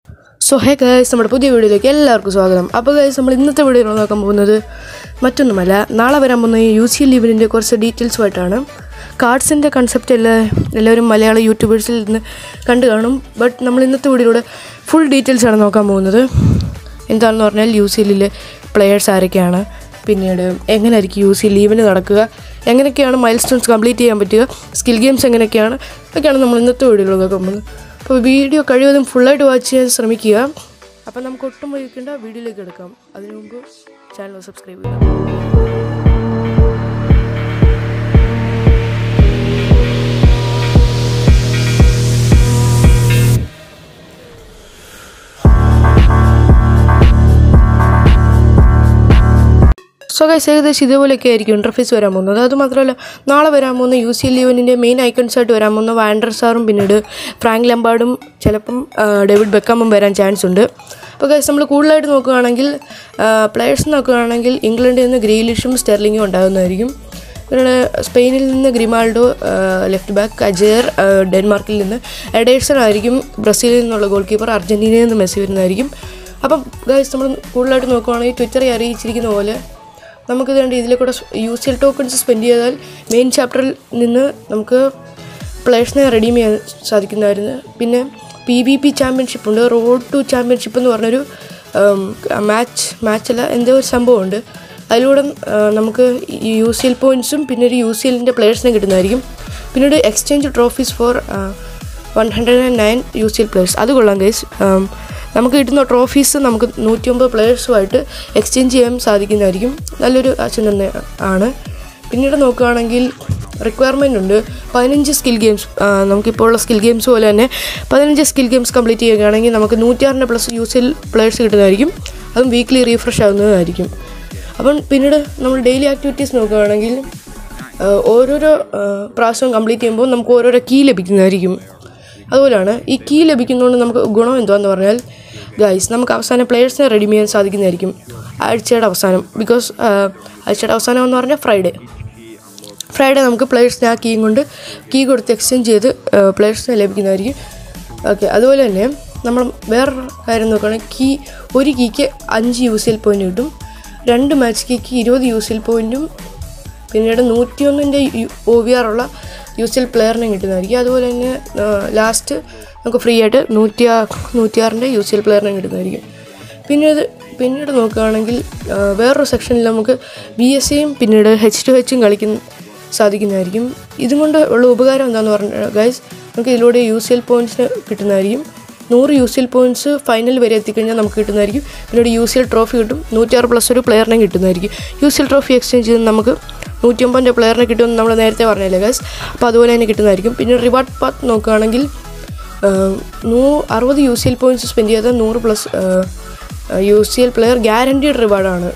so hey guys നമ്മുടെ പുതിയ വീഡിയോയിലേക്ക് എല്ലാവർക്കും സ്വാഗതം അപ്പോൾ ഗൈസ് നമ്മൾ ഇന്നത്തെ വീഡിയോയിൽ നോക്കാൻ പോകുന്നത് മറ്റൊന്നുമല്ല നാളെ വരാൻ പോകുന്ന ഈ യു സി എൽ ലീവിൻ്റെ കുറച്ച് ഡീറ്റെയിൽസുമായിട്ടാണ് കാർഡ്സിൻ്റെ കൺസെപ്റ്റ് എല്ലാ എല്ലാവരും മലയാള യൂട്യൂബേഴ്സിൽ നിന്ന് കണ്ടു കാണും ബട്ട് നമ്മൾ ഇന്നത്തെ വീഡിയോയിലൂടെ ഫുൾ ഡീറ്റെയിൽസ് ആണ് നോക്കാൻ പോകുന്നത് എന്താണെന്ന് പറഞ്ഞാൽ യു സി എല്ലിലെ പ്ലെയേഴ്സ് ആരൊക്കെയാണ് പിന്നീട് എങ്ങനെയായിരിക്കും യു സി ലീവിന് നടക്കുക എങ്ങനെയൊക്കെയാണ് മൈൽ സ്റ്റോൺസ് കംപ്ലീറ്റ് ചെയ്യാൻ പറ്റുക സ്കിൽ ഗെയിംസ് എങ്ങനെയൊക്കെയാണ് ഇതൊക്കെയാണ് നമ്മൾ ഇന്നത്തെ വീഡിയോയിൽ നോക്കാൻ പോകുന്നത് അപ്പോൾ വീഡിയോ കഴിവതും ഫുള്ളായിട്ട് വാച്ച് ചെയ്യാൻ ശ്രമിക്കുക അപ്പോൾ നമുക്ക് ഒട്ടും വൈകിക്കേണ്ട വീഡിയോയിലേക്ക് എടുക്കാം അതിനു മുമ്പ് ചാനൽ സബ്സ്ക്രൈബ് ചെയ്യുക സോ ഗൈസ് ഏകദേശം ഇതേപോലെയൊക്കെ ആയിരിക്കും ഇൻ്റർഫേസ് വരാൻ പോകുന്നത് അതുമാത്രമല്ല നാളെ വരാൻ പോകുന്ന യു സി എൽ ലിവനിൻ്റെ മെയിൻ ഐക്കൺസ് ആയിട്ട് വരാൻ പോകുന്ന വാൻഡർ സാറും പിന്നീട് ഫ്രാങ്ക് ലംബാർഡും ചിലപ്പം ആ, ഡേവിഡ് ബെക്കാമും വരാൻ ചാൻസ് ഉണ്ട് അപ്പോൾ ഗൈസ് നമ്മൾ കൂടുതലായിട്ട് നോക്കുകയാണെങ്കിൽ പ്ലെയേഴ്സ് നോക്കുകയാണെങ്കിൽ ഇംഗ്ലണ്ടിൽ നിന്ന് ഗ്രീലിഷും സ്റ്റെർലിങ്ങും ഉണ്ടാകുന്നതായിരിക്കും പിന്നീട് സ്പെയിനിൽ നിന്ന് ഗ്രിമാൾഡോ ലെഫ്റ്റ് ബാക്ക് അജയർ ആ, ഡെൻമാർക്കിൽ നിന്ന് എഡേഴ്സൺ ആയിരിക്കും ബ്രസീലിൽ നിന്നുള്ള ഗോൾ കീപ്പർ അർജൻറ്റീനയിൽ നിന്ന് മെസ്സി വരുന്നതായിരിക്കും അപ്പം ഗൈസ് നമ്മൾ കൂടുതലായിട്ട് നോക്കുകയാണെങ്കിൽ ട്വിറ്ററിൽ അറിയിച്ചിരിക്കുന്ന പോലെ നമുക്ക് വേണ്ടി ഇതിലെ കൂടെ U C L tokens spend ചെയ്താൽ മെയിൻ ചാപ്റ്ററിൽ നിന്ന് നമുക്ക് പ്ലേയേഴ്സിനെ റെഡീം ചെയ്യാൻ സാധിക്കുന്നതായിരുന്നു പിന്നെ പി വി പി ചാമ്പ്യൻഷിപ്പ് ഉണ്ട് റോഡ് ടു ചാമ്പ്യൻഷിപ്പ് എന്ന് പറഞ്ഞൊരു മാച്ച് മാച്ചല്ല എന്തോ ഒരു സംഭവമുണ്ട് അതിലൂടെ ആ, നമുക്ക് ഈ യു സി എൽ പോയിൻറ്റ്സും പിന്നെ ഒരു യു സി എല്ലിൻ്റെ പ്ലേയേഴ്സിനെ കിട്ടുന്നതായിരിക്കും പിന്നീട് exchange trophies for one hundred and nine U C L players അത് കൊള്ളാം ഗൈസ് നമുക്ക് കിട്ടുന്ന ട്രോഫീസ് നമുക്ക് നൂറ്റിയൊമ്പത് പ്ലേയേഴ്സുമായിട്ട് എക്സ്ചേഞ്ച് ചെയ്യാൻ സാധിക്കുന്നതായിരിക്കും നല്ലൊരു ആശയം തന്നെ ആണ് പിന്നീട് നോക്കുകയാണെങ്കിൽ റിക്വയർമെൻ്റ് ഉണ്ട് പതിനഞ്ച് സ്കിൽ ഗെയിംസ് നമുക്കിപ്പോൾ ഉള്ള സ്കിൽ ഗെയിംസ് പോലെ തന്നെ പതിനഞ്ച് സ്കിൽ ഗെയിംസ് കംപ്ലീറ്റ് ചെയ്യുകയാണെങ്കിൽ നമുക്ക് നൂറ്റിയാറിൻ്റെ plus U C L players കിട്ടുന്നതായിരിക്കും അതും വീക്ക്ലി റീഫ്രഷ് ആകുന്നതായിരിക്കും അപ്പം പിന്നീട് നമ്മൾ ഡെയിലി ആക്ടിവിറ്റീസ് നോക്കുകയാണെങ്കിൽ ആ, ഓരോരോ ആ, പ്രാവശ്യം കംപ്ലീറ്റ് ചെയ്യുമ്പോൾ നമുക്ക് ഓരോരോ കീ ലഭിക്കുന്നതായിരിക്കും അതുപോലെയാണ് ഈ കീ ലഭിക്കുന്നതുകൊണ്ട് നമുക്ക് ഗുണം എന്താണെന്ന് പറഞ്ഞാൽ ഗൈസ് നമുക്ക് അവസാനം പ്ലേയേഴ്സിനെ റെഡി ചെയ്യാൻ സാധിക്കുന്നതായിരിക്കും ആഴ്ചയുടെ അവസാനം ബിക്കോസ് ആഴ്ചയുടെ അവസാനം എന്ന് പറഞ്ഞാൽ ഫ്രൈഡേ ഫ്രൈഡേ നമുക്ക് പ്ലേയേഴ്സിനെ ആ കീയും കൊണ്ട് കീ കൊടുത്ത് എക്സ്ചേഞ്ച് ചെയ്ത് പ്ലേയേഴ്സിനെ ലഭിക്കുന്നതായിരിക്കും ഓക്കെ അതുപോലെ തന്നെ നമ്മൾ വേറൊരു കാര്യം നോക്കുകയാണെങ്കിൽ കീ ഒരു കീക്ക് അഞ്ച് യു സി എൽ പോയിൻ്റ് കിട്ടും രണ്ട് മാച്ച് കീക്ക് ഇരുപത് യു സി എൽ പോയിൻറ്റും പിന്നീട് നൂറ്റിയൊന്നിൻ്റെ ഒ വി ആർ ഉള്ള യു സി എൽ പ്ലെയറിനെ കിട്ടുന്നതായിരിക്കും അതുപോലെ തന്നെ ലാസ്റ്റ് നമുക്ക് ഫ്രീ ആയിട്ട് നൂറ്റി നൂറ്റിയാറിൻ്റെ യു സി എൽ പ്ലെയറിനെ കിട്ടുന്നതായിരിക്കും പിന്നീട് പിന്നീട് നോക്കുകയാണെങ്കിൽ ആ, വേറൊരു സെക്ഷനിൽ നമുക്ക് ബി എസ് സിയും പിന്നീട് എച്ച് ടു എച്ചും കളിക്കുന്ന സാധിക്കുന്നതായിരിക്കും ഇതും കൊണ്ട് ഉള്ള ഉപകാരം എന്താണെന്ന് പറഞ്ഞാൽ ഗൈസ് നമുക്ക് ഇതിലൂടെ യു സി എൽ പോയിൻറ്റ്സ് കിട്ടുന്നതായിരിക്കും നൂറ് U C L points final വരെ എത്തിക്കഴിഞ്ഞാൽ നമുക്ക് കിട്ടുന്നതായിരിക്കും പിന്നീട് യു സി എൽ ട്രോഫി കിട്ടും നൂറ്റിയാറ് പ്ലസ് ഒരു പ്ലെയറിനെ കിട്ടുന്നതായിരിക്കും U C L trophy exchange ചെയ്ത് നമുക്ക് നൂറ്റിയൊമ്പതിൻ്റെ പ്ലെയറിനെ കിട്ടുമെന്ന് നമ്മൾ നേരത്തെ പറഞ്ഞില്ലേ ഗൈസ് അപ്പോൾ അതുപോലെ തന്നെ കിട്ടുന്നതായിരിക്കും പിന്നെ റിവാർഡ് പാത്ത് നോക്കുകയാണെങ്കിൽ ആഹ്, നൂ അറുപത് U C L points spend ചെയ്താൽ നൂറ് plus U C L player guaranteed റിവാർഡാണ്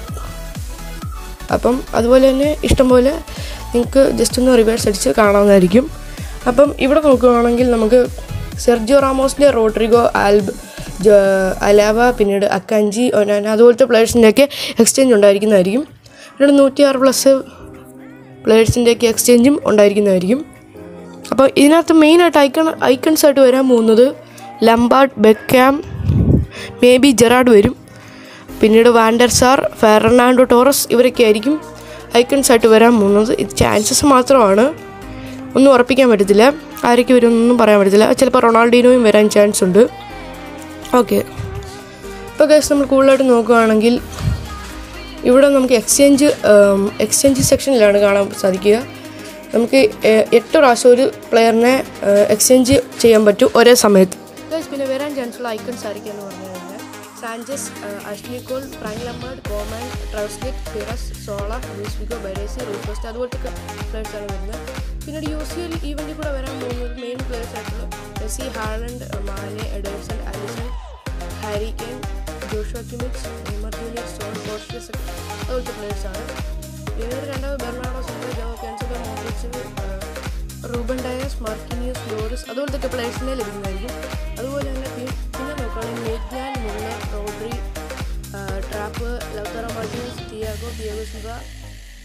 അപ്പം അതുപോലെ തന്നെ ഇഷ്ടംപോലെ നിങ്ങൾക്ക് ജസ്റ്റ് ഒന്ന് റിവേഴ്സ് അടിച്ച് കാണാവുന്നതായിരിക്കും അപ്പം ഇവിടെ നോക്കുകയാണെങ്കിൽ നമുക്ക് സെർജിയോ റാമോസിൻ്റെ റോഡ്രിഗോ ആൽബ് ജോ അലാവ പിന്നീട് അക്കഞ്ചി ഒനാന അതുപോലത്തെ പ്ലേയേഴ്സിൻ്റെയൊക്കെ എക്സ്ചേഞ്ച് ഉണ്ടായിരിക്കുന്നതായിരിക്കും പിന്നീട് നൂറ്റിയാറ് പ്ലസ് പ്ലേയേഴ്സിൻ്റെയൊക്കെ എക്സ്ചേഞ്ചും ഉണ്ടായിരിക്കുന്നതായിരിക്കും അപ്പോൾ ഇതിനകത്ത് മെയിനായിട്ട് ഐക്കൺ ഐക്കൺസ് ആയിട്ട് വരാൻ പോകുന്നത് Lampard Beckham maybe Gerrard വരും പിന്നീട് വാൻഡർ സാർ ഫെർണാണ്ടോ ടോറസ് ഇവരൊക്കെ ആയിരിക്കും ഐക്കൺസ് ആയിട്ട് വരാൻ പോകുന്നത് ഇത് ചാൻസസ് മാത്രമാണ് ഒന്നും ഉറപ്പിക്കാൻ പറ്റത്തില്ല ആരൊക്കെ വരുമെന്നൊന്നും പറയാൻ പറ്റത്തില്ല ചിലപ്പോൾ റൊണാൾഡീനോയും വരാൻ ചാൻസ് ഉണ്ട് ഓക്കെ ഇപ്പോൾ കേസ് നമ്മൾ കൂടുതലായിട്ട് നോക്കുകയാണെങ്കിൽ ഇവിടെ നമുക്ക് എക്സ്ചേഞ്ച് എക്സ്ചേഞ്ച് സെക്ഷനിലാണ് കാണാൻ സാധിക്കുക നമുക്ക് എ- എട്ട് പ്രാവശ്യം ഒരു പ്ലെയറിനെ എക്സ്ചേഞ്ച് ചെയ്യാൻ പറ്റും ഒരേ സമയത്ത് Guys, പിന്നെ വരാൻ ചാൻസ് ഉള്ള ഐക്കൺസ് ആയിരിക്കും എന്ന് പറഞ്ഞു കഴിഞ്ഞാൽ Sanchez Ashley Cole Frank Lampard Koeman ട്രൗസ്ഗേറ്റ് Pires Zola Luis Figo Baresi റൂഫോസ്റ്റ് അതുപോലത്തെ പ്ലേയേഴ്സാണ് വരുന്നത് പിന്നീട് യു സി എൽ ഈവൻറ്റിൽ കൂടെ വരാൻ പോകുന്നത് മെയിൻ പ്ലേയേഴ്സ് ആയിട്ടുള്ള Messi Haaland Mane Ederson Alisson Harry Kane Joshua Kimmich Neymar Junior Son Courtois അതുപോലത്തെ പ്ലേയേഴ്സാണ് പിന്നീട് രണ്ടാമത് Bernardo Silva Joao Cancelo Modric Ruben Dias Marquinhos Lloris അതുപോലത്തെ പ്ലേയേഴ്സിനെ ലഭിക്കുന്നതായിരിക്കും അതുപോലെ തന്നെ പി- പിന്നെ നോക്കുകയാണെങ്കിൽ Maignan Muller Rodri Trapp Lautaro Martinez Thiago Thiago Silva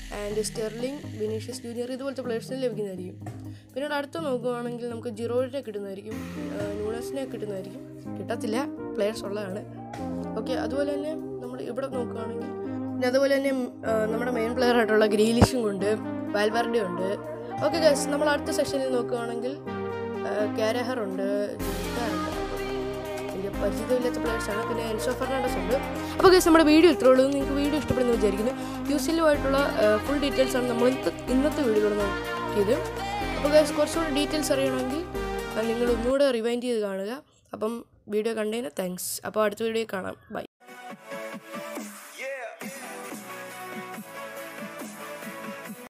and Sterling Vinicius Junior ഇതുപോലത്തെ പ്ലേയേഴ്സിന് ലഭിക്കുന്നതായിരിക്കും പിന്നീട് അടുത്ത നോക്കുകയാണെങ്കിൽ നമുക്ക് ജിറോയിനെ കിട്ടുന്നതായിരിക്കും ന്യൂണസിനെ കിട്ടുന്നതായിരിക്കും കിട്ടത്തില്ല പ്ലേയേഴ്സ് ഉള്ളതാണ് ഓക്കെ അതുപോലെ തന്നെ നമ്മൾ ഇവിടെ നോക്കുകയാണെങ്കിൽ പിന്നെ അതുപോലെ തന്നെ ആ, നമ്മുടെ മെയിൻ പ്ലെയർ ആയിട്ടുള്ള ഗ്രീലിഷും ഉണ്ട് വാൽവാർഡി ഉണ്ട് ഓക്കെ ഗസ് നമ്മൾ അടുത്ത സെക്ഷനിൽ നോക്കുകയാണെങ്കിൽ കാരഹർ ഉണ്ട് ജിത്ത ഉണ്ട് എനിക്ക് പരിചിതമില്ലാത്ത പ്ലേയേഴ്സാണ് പിന്നെ എൻസോ ഫെർണാണ്ടസ് ഉണ്ട് അപ്പോൾ ഗസ് നമ്മുടെ വീഡിയോ ഇത്രേ ഉള്ളൂ നിങ്ങൾക്ക് വീഡിയോ ഇഷ്ടപ്പെടുന്നു വിചാരിക്കുന്നു യൂസിലുമായിട്ടുള്ള ഫുൾ ഡീറ്റെയിൽസ് ആണ് നമ്മൾ ഇന്നത്തെ ഇന്നത്തെ വീഡിയോയിൽ നോക്കിയത് അപ്പോൾ ഗസ് കുറച്ചുകൂടി ഡീറ്റെയിൽസ് അറിയണമെങ്കിൽ ആ, നിങ്ങൾ ഒന്നുകൂടെ റിവൈൻഡ് ചെയ്ത് കാണുക അപ്പം വീഡിയോ കണ്ടതിന് താങ്ക്സ് അപ്പോൾ അടുത്ത വീഡിയോ കാണാം ബൈ